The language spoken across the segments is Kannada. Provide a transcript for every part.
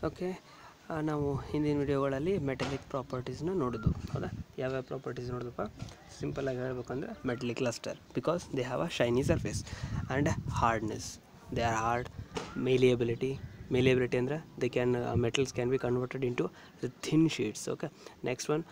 ಓಕೆ ನಾವು ಹಿಂದಿನ ವಿಡಿಯೋಗಳಲ್ಲಿ ಮೆಟಲಿಕ್ ಪ್ರಾಪರ್ಟೀಸ್ನ ನೋಡಿದ್ವು ಹೌದಾ ಯಾವ್ಯಾವ ಪ್ರಾಪರ್ಟೀಸ್ ನೋಡಿದ್ವಪ್ಪ ಸಿಂಪಲಾಗಿ ಹೇಳ್ಬೇಕಂದ್ರೆ metallic lustre because they have a shiny surface and hardness they are hard malleability malleability ಅಂದರೆ they can metals can be converted into thin sheets okay next one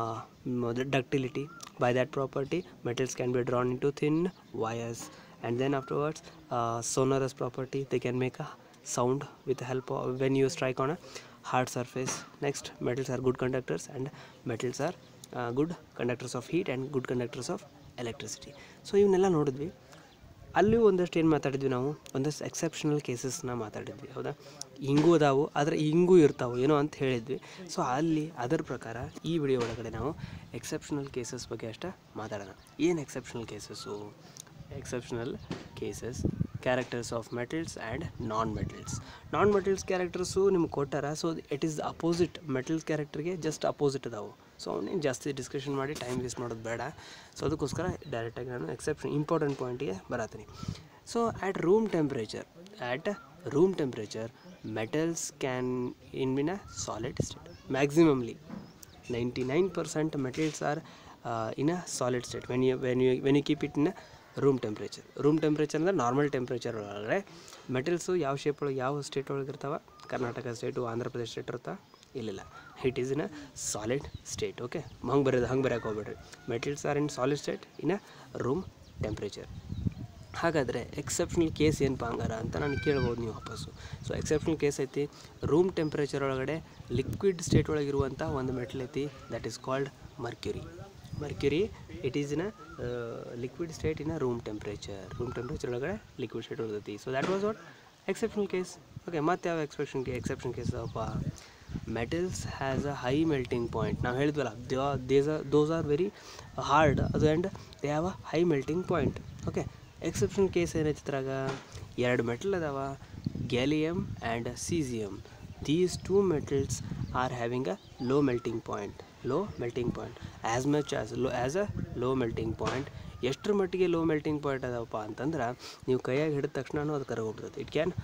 ductility by that property metals can be drawn into thin wires and then afterwards uh, sonorous property they can make a sound with the help of when you strike on a hard surface next metals are good conductors and metals are uh, good conductors of heat and good conductors of electricity so ಇವನ್ನೆಲ್ಲ ನೋಡಿದ್ವಿ ಅಲ್ಲಿ ಒಂದಷ್ಟು ಏನು ಮಾತಾಡಿದ್ವಿ ನಾವು ಒಂದಷ್ಟು ಎಕ್ಸೆಪ್ಷನಲ್ ಕೇಸಸ್ನ ಮಾತಾಡಿದ್ವಿ ಹೌದಾ ಹಿಂಗೂ ಅದಾವು ಆದರೆ ಹಿಂಗೂ ಇರ್ತಾವೆ ಏನೋ ಅಂತ ಹೇಳಿದ್ವಿ ಸೊ ಅಲ್ಲಿ ಅದರ ಪ್ರಕಾರ ಈ ವಿಡಿಯೋ ಒಳಗಡೆ ನಾವು ಎಕ್ಸೆಪ್ಷನಲ್ ಕೇಸಸ್ ಬಗ್ಗೆ ಅಷ್ಟೇ ಮಾತಾಡೋಣ ಏನು exceptional cases exceptional cases characters of metals and non metals non metals characters ನಿಮ್ಗೆ ಕೊಟ್ಟಾರ so it is opposite metals ಕ್ಯಾರೆಕ್ಟರ್ಗೆ ಜಸ್ಟ್ ಅಪೋಸಿಟ್ ಅದಾವು ಸೊ ಅವನೇನು ಜಾಸ್ತಿ ಡಿಸ್ಕಷನ್ ಮಾಡಿ ಟೈಮ್ ವೇಸ್ಟ್ ಮಾಡೋದು ಬೇಡ ಸೊ ಅದಕ್ಕೋಸ್ಕರ ಡೈರೆಕ್ಟಾಗಿ ನಾನು ಎಕ್ಸೆಪ್ಷನ್ ಇಂಪಾರ್ಟೆಂಟ್ ಪಾಯಿಂಟಿಗೆ ಬರತ್ತೀನಿ so at room temperature at room temperature metals can in been a solid state maximumly ninety nine percent materials are in a solid state when you when you when you keep it in room temperature room temperature ಅಂದರೆ ನಾರ್ಮಲ್ ಟೆಂಪ್ರೇಚರ್ ಒಳಗಡೆ ಮೆಟಲ್ಸು ಯಾವ ಶೇಪ್ ಒಳಗೆ ಯಾವ ಸ್ಟೇಟ್ ಒಳಗೆ ಇರ್ತಾವೆ ಕರ್ನಾಟಕ ಸ್ಟೇಟು ಆಂಧ್ರ ಪ್ರದೇಶ ಸ್ಟೇಟ್ ಇರ್ತಾ ಇಲ್ಲಿಲ್ಲ it is in a solid state okay ಹಂಗೆ ಬರೋದು ಹಂಗೆ ಬರೋಕೆ ಹೋಗ್ಬೇಡ್ರಿ materials are in solid state in a room temperature ಹಾಗಾದರೆ ಎಕ್ಸೆಪ್ಷನಲ್ ಕೇಸ್ ಏನಪ್ಪ ಹಂಗಾರ ಅಂತ ನಾನು ಕೇಳ್ಬೋದು ನೀವು ವಾಪಸ್ಸು ಸೊ ಎಕ್ಸೆಪ್ಷನಲ್ ಕೇಸ್ ಐತಿ ರೂಮ್ ಟೆಂಪ್ರೇಚರ್ ಒಳಗಡೆ ಲಿಕ್ವಿಡ್ ಸ್ಟೇಟ್ ಒಳಗಿರುವಂಥ ಒಂದು ಮೆಟಲ್ ಐತಿ that is called mercury mercury it is in a liquid state in a room temperature room temperature ಒಳಗಡೆ ಲಿಕ್ವಿಡ್ ಸ್ಟೇಟ್ ಇರ್ತೈತಿ so that was what exceptional case okay ಮತ್ತೆ ಯಾವ ಎಕ್ಸೆಪ್ಷನ್ ಕೇ ಎಕ್ಸೆಪ್ಷನ್ ಕೇಸ್ ಅಪ್ಪ metals has a high melting point ನಾವು ಹೇಳಿದ್ವಲ್ಲ these are those are very hard ಅದು and they have a high melting point okay exception case ಏನೈತಿ ಇದ್ರಾಗ ಎರಡು ಮೆಟಲ್ ಅದಾವ gallium and caesium these two metals are having a low melting point low melting point as much as low as a low melting point ಎಷ್ಟರ ಮಟ್ಟಿಗೆ ಲೋ ಮೆಲ್ಟಿಂಗ್ ಪಾಯಿಂಟ್ ಅದಾವಪ್ಪ ಅಂತಂದ್ರೆ ನೀವು ಕೈಯಾಗಿ ಹಿಡಿದ ತಕ್ಷಣ ಅದು ಕರಗೋಗ್ಬಿಡ್ತದೆ it can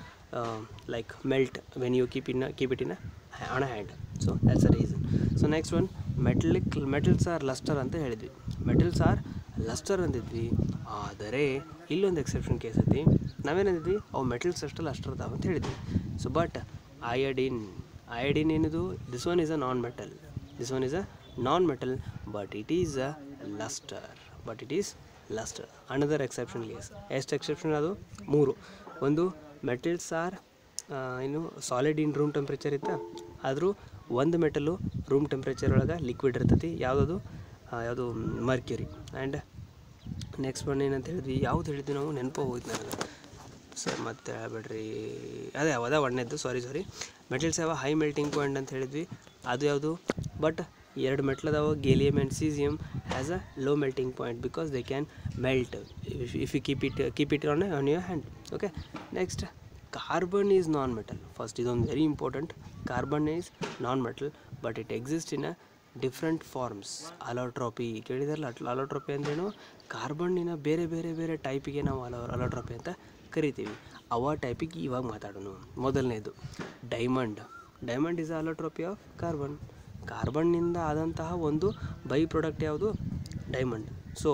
like melt when you keep in keep it in on a hand so that's a reason so next one metallic metals are lustre ಅಂತ ಹೇಳಿದ್ವಿ ಮೆಟಲ್ಸ್ ಆರ್ ಲಸ್ಟರ್ ಅಂದಿದ್ವಿ ಆದರೆ ಇಲ್ಲೊಂದು ಎಕ್ಸೆಪ್ಷನ್ ಕೇಸ್ ಐತಿ ನಾವೇನಂದಿದ್ವಿ ಅವು ಮೆಟಲ್ಸ್ ಅಷ್ಟು ಲಸ್ಟರ್ ಅದಾವ ಅಂತ ಹೇಳಿದ್ವಿ ಸೊ ಬಟ್ ಅಯಡಿನ್ ಅಯಡಿನ್ ಏನಿದು this one is a non metal this one is a non metal but it is a lustre but it is lustre another exception case ಎಷ್ಟು ಎಕ್ಸೆಪ್ಷನ್ ಅದು ಮೂರು ಒಂದು ಮೆಟಲ್ಸ್ ಆರ್ ಏನು ಸಾಲಿಡ್ ಇನ್ ರೂಮ್ ಟೆಂಪ್ರೇಚರ್ ಇತ್ತಾ ಆದರೂ ಒಂದು ಮೆಟಲು ರೂಮ್ ಟೆಂಪ್ರೇಚರ್ ಒಳಗೆ ಲಿಕ್ವಿಡ್ ಇರ್ತೈತಿ ಯಾವುದದು ಯಾವುದು ಮರ್ಕ್ಯುರಿ ಆ್ಯಂಡ್ ನೆಕ್ಸ್ಟ್ ಒನ್ ಏನಂತ ಹೇಳಿದ್ವಿ ಯಾವ್ದು ಹೇಳಿದ್ವಿ ನಾವು ನೆನಪು ಹೋಯ್ತು ನನಗೆ ಸರ್ ಮತ್ತೆ ಹೇಳ್ಬೇಡ್ರಿ ಅದೇ ಅದ ಒಣ್ಣೆದ್ದು ಸಾರಿ ಸಾರಿ ಮೆಟಲ್ಸ್ ಯಾವ ಹೈ ಮೆಲ್ಟಿಂಗ್ ಪಾಯಿಂಟ್ ಅಂತ ಹೇಳಿದ್ವಿ ಅದು ಯಾವುದು ಬಟ್ ಎರಡು ಮೆಟ್ಲ್ ಅದಾವ gallium and caesium has a low melting point because they can melt if you keep it keep it on on your hand okay next carbon is non metal first ಇದೊಂದು very important carbon is non metal but it exist in a different forms allotropy ಕೇಳಿದಾರಲ್ಲ ಅಲೋಟ್ರೋಪಿ ಅಂದ್ರೇನು ಕಾರ್ಬನ್ನಿನ ಬೇರೆ ಬೇರೆ ಬೇರೆ ಟೈಪಿಗೆ ನಾವು ಅಲೋ ಅಲೋಟ್ರೋಪಿ ಅಂತ ಕರಿತೀವಿ ಅವ ಟೈಪಿಗೆ ಇವಾಗ ಮಾತಾಡೋಣ ಮೊದಲನೇದು diamond diamond is allotropy of carbon ಕಾರ್ಬನ್ನಿಂದ ಆದಂತಹ ಒಂದು ಬೈ ಪ್ರಾಡಕ್ಟ್ ಯಾವುದು diamond so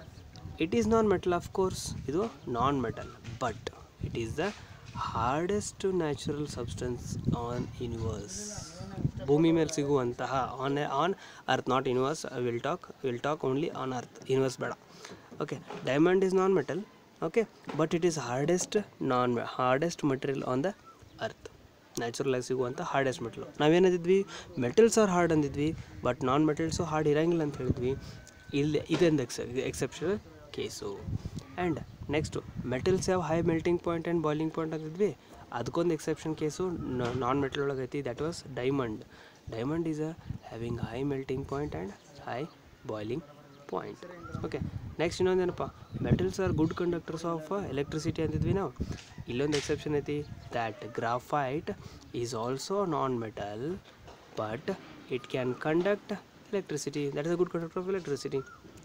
it is non metal of course ಇದು non metal but it is the hardest natural substance on universe ಭೂಮಿ ಮೇಲೆ ಸಿಗುವಂತಹ on on earth not universe will talk will talk only on earth universe ಬೇಡ okay diamond is non metal okay but it is hardest non hardest material on the earth natural ಆಗಿ ಸಿಗುವಂಥ ಹಾರ್ಡೆಸ್ಟ್ ಮೆಟಲ್ ನಾವೇನಂದಿದ್ವಿ ಮೆಟಲ್ಸ್ ಆರ್ ಹಾರ್ಡ್ ಅಂದಿದ್ವಿ ಬಟ್ ನಾನ್ ಮೆಟಲ್ಸು ಹಾರ್ಡ್ ಇರಂಗಿಲ್ಲ ಅಂತ ಹೇಳಿದ್ವಿ ಇಲ್ಲಿ ಇದೊಂದು ex exceptional case and next metals ಯಾವ high melting point and boiling point ಅಂತಿದ್ವಿ ಅದಕ್ಕೊಂದು ಎಕ್ಸೆಪ್ಷನ್ ಕೇಸು ನಾನ್ ಮೆಟಲ್ ಒಳಗೆ ಐತಿ that was diamond diamond is a having high melting point and high boiling point okay next ಇನ್ನೊಂದೇನಪ್ಪ metals are good conductors of electricity ಅಂತಿದ್ವಿ ನಾವು ಇಲ್ಲೊಂದು ಎಕ್ಸೆಪ್ಷನ್ ಐತಿ that graphite is also non metal but it can conduct electricity that is a good conductor of electricity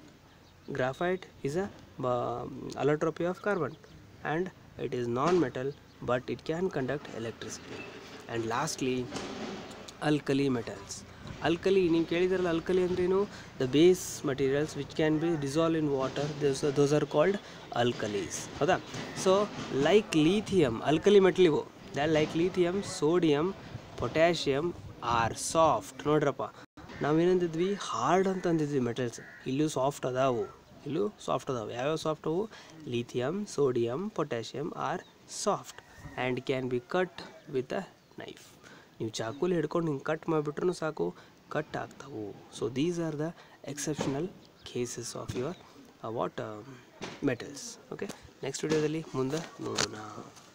graphite is a uh, allotropy of carbon and it is non-metal but it can conduct electricity and lastly alkali metals alkali ನೀವು ಕೇಳಿದ್ರಲ್ಲ ಅಲ್ಕಲಿ ಅಂದ್ರೇನು the base materials which can be dissolve in water those those are called alkalies ಹೌದಾ so like lithium alkali metal ಇವು that like lithium sodium potassium are soft ನೋಡ್ರಪ್ಪ ನಾವೇನಂದಿದ್ವಿ ಹಾರ್ಡ್ ಅಂತ ಅಂದಿದ್ವಿ ಮೆಟಲ್ಸ್ ಇಲ್ಲೂ ಸಾಫ್ಟ್ ಅದಾವು ಇಲ್ಲೂ ಸಾಫ್ಟ್ ಅದಾವೆ ಯಾವ್ಯಾವ ಸಾಫ್ಟ್ ಅವು lithium sodium potassium are soft and can be cut with a knife ನೀವು ಚಾಕುಲಿ ಹಿಡ್ಕೊಂಡು ಹಿಂಗೆ ಕಟ್ ಮಾಡಿಬಿಟ್ರೂ ಸಾಕು ಕಟ್ ಆಗ್ತಾವು so these are the exceptional cases of your what metals okay next ವಿಡಿಯೋದಲ್ಲಿ ಮುಂದೆ ನೋಡೋಣ